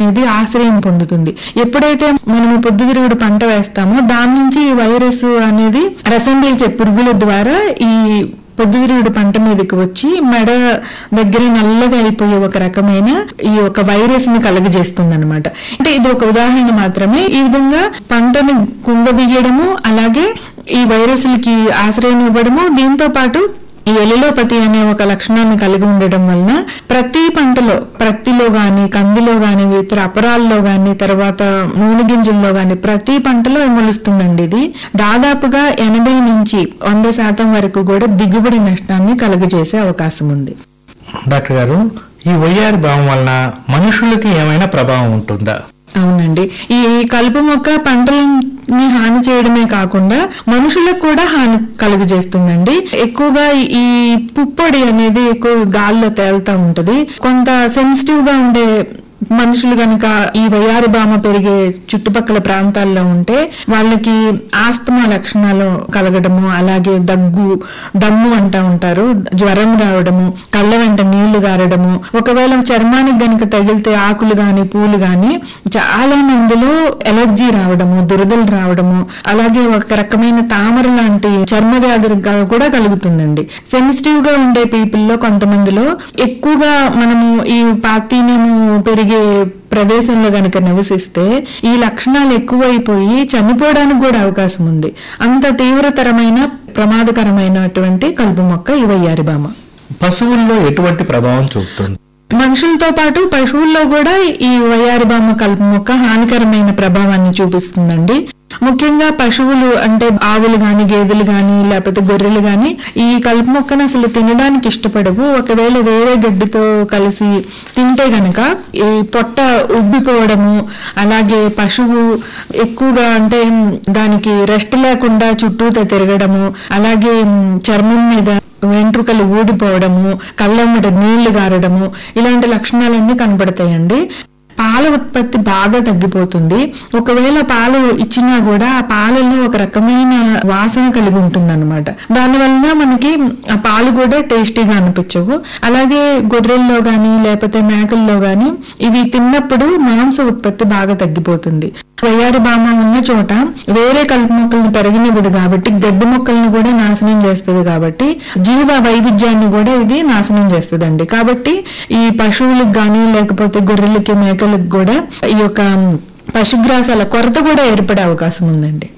అనేది ఆశ్రయం పొందుతుంది ఎప్పుడైతే మనం పొద్దుతిరుగుడు పంట వేస్తామో దాని నుంచి ఈ వైరస్ అనేది రసం పీల్చే పురుగుల ద్వారా ఈ పొద్దుతిరుగుడు పంట మీదకి వచ్చి మెడ దగ్గర నల్లగా అయిపోయే ఒక రకమైన ఈ ఒక వైరస్ ని కలగజేస్తుంది అనమాట అంటే ఇది ఒక ఉదాహరణ మాత్రమే ఈ విధంగా పంటను కుంగదీయడము అలాగే ఈ వైరస్లకి ఆశ్రయం ఇవ్వడము దీంతో పాటు ఈ ఎలిలోపతి అనే ఒక లక్షణాన్ని కలిగి ఉండడం వలన ప్రతి పంటలో ప్రత్తిలో గాని కందిలో గాని ఇతర అపరాల్లో గాని తర్వాత నూనె గింజల్లో గాని ప్రతి పంటలో మొలుస్తుందండి ఇది దాదాపుగా ఎనభై నుంచి వంద శాతం వరకు కూడా దిగుబడి నష్టాన్ని కలుగజేసే అవకాశం ఉంది డాక్టర్ గారు ఈ వయ్యారి భావం వలన మనుషులకి ఏమైనా ప్రభావం ఉంటుందా అవునండి ఈ కలుపు మొక్క పంటలని హాని చేయడమే కాకుండా మనుషులకు కూడా హాని కలుగజేస్తుందండి ఎక్కువగా ఈ పుప్పొడి అనేది ఎక్కువ గాల్లో తేలుతా ఉంటది కొంత సెన్సిటివ్ గా ఉండే మనుషులు గనక ఈ వయారు బామ పెరిగే చుట్టుపక్కల ప్రాంతాల్లో ఉంటే వాళ్ళకి ఆస్తమా లక్షణాలు కలగడము అలాగే దగ్గు దమ్ము అంటా ఉంటారు జ్వరం రావడము కళ్ళ వెంట నీళ్లు గారడము ఒకవేళ చర్మానికి గనక తగిలితే ఆకులు గాని పూలు గాని చాలా మందిలో ఎలర్జీ రావడము దురదలు రావడము అలాగే ఒక రకమైన తామర లాంటి చర్మ వ్యాధులు గా- కూడా కలుగుతుందండి సెన్సిటివ్ గా ఉండే పీపుల్ లో కొంతమందిలో ఎక్కువగా మనము ఈ పాతీనము పెరిగే ప్రదేశంలో గనక నివసిస్తే ఈ లక్షణాలు ఎక్కువైపోయి చనిపోవడానికి కూడా అవకాశం ఉంది అంత తీవ్రతరమైన ప్రమాదకరమైనటువంటి కలుపు మొక్క ఈ వయ్యారి బామ పశువుల్లో ఎటువంటి ప్రభావం చూపుతుంది మనుషులతో పాటు పశువుల్లో కూడా ఈ వయ్యారి బామ కలుపు మొక్క హానికరమైన ప్రభావాన్ని చూపిస్తుందండి ముఖ్యంగా పశువులు అంటే ఆవులు గాని గేదెలు గాని లేకపోతే గొర్రెలు గాని ఈ కలుపు మొక్కను అసలు తినడానికి ఇష్టపడవు ఒకవేళ వేరే గడ్డితో కలిసి తింటే గనక ఈ పొట్ట ఉబ్బిపోవడము అలాగే పశువు ఎక్కువగా అంటే దానికి రెస్ట్ లేకుండా చుట్టూతో తిరగడము అలాగే మ్, చర్మం మీద వెంట్రుకలు ఊడిపోవడము కళ్ళమ్మట నీళ్లు గారడము ఇలాంటి లక్షణాలన్నీ కనబడతాయండి పాల ఉత్పత్తి బాగా తగ్గిపోతుంది ఒకవేళ పాలు ఇచ్చినా కూడా ఆ పాలలో ఒక రకమైన వాసన కలిగి ఉంటుంది అనమాట దానివల్ల మనకి ఆ పాలు కూడా టేస్టీగా అనిపించవు అలాగే గొర్రెల్లో గాని లేకపోతే మేకల్లో గాని ఇవి తిన్నప్పుడు మాంస ఉత్పత్తి బాగా తగ్గిపోతుంది వయ్యారి బామ ఉన్న చోట వేరే కలుపు మొక్కలను పెరగనివ్వదు కాబట్టి గడ్డి మొక్కలను కూడా నాశనం చేస్తుంది కాబట్టి జీవ వైవిధ్యాన్ని కూడా ఇది నాశనం చేస్తుందండి కాబట్టి ఈ పశువులకు గాని లేకపోతే గొర్రెలకి మేకలకు కూడా ఈ యొక్క పశుగ్రాసాల కొరత కూడా ఏర్పడే అవకాశం ఉందండి